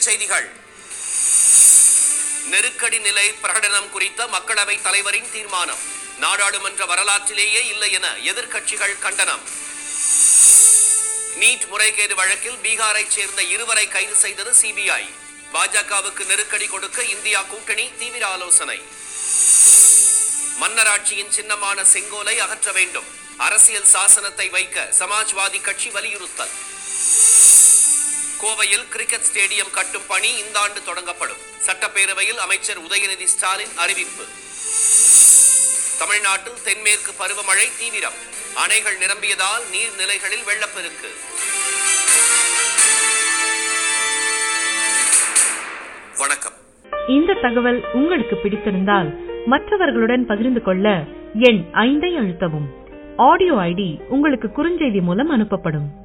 தலைப்புச் செய்திகள் நெருக்கடி நிலை பிரகடனம் குறித்த மக்களவை தலைவரின் தீர்மானம் நாடாளுமன்ற வரலாற்றிலேயே இல்லை என எதிர்க்கட்சிகள் கண்டனம் நீட் முறைகேடு வழக்கில் பீகாரைச் சேர்ந்த இருவரை கைது செய்தது சிபிஐ பாஜகவுக்கு நெருக்கடி கொடுக்க இந்தியா கூட்டணி தீவிர ஆலோசனை மன்னராட்சியின் சின்னமான செங்கோலை அகற்ற வேண்டும் அரசியல் சாசனத்தை வைக்க சமாஜ்வாதி கட்சி வலியுறுத்தல் கோவையில் கிரிக்கெட் ஸ்டேடியம் கட்டும் பணி இந்த ஆண்டு தொடங்கப்படும் சட்டப்பேரவையில் அமைச்சர் உதயநிதி ஸ்டாலின் அறிவிப்பு தமிழ்நாட்டில் தென்மேற்கு பருவமழை தீவிரம் அணைகள் நிரம்பியதால் நீர்நிலைகளில் வெள்ளப்பெருக்கு வணக்கம் இந்த தகவல் உங்களுக்கு பிடித்திருந்தால் மற்றவர்களுடன் பகிர்ந்து கொள்ள எண் ஐந்தை அழுத்தவும் ஆடியோ ஐடி உங்களுக்கு குறுஞ்செய்தி மூலம் அனுப்பப்படும்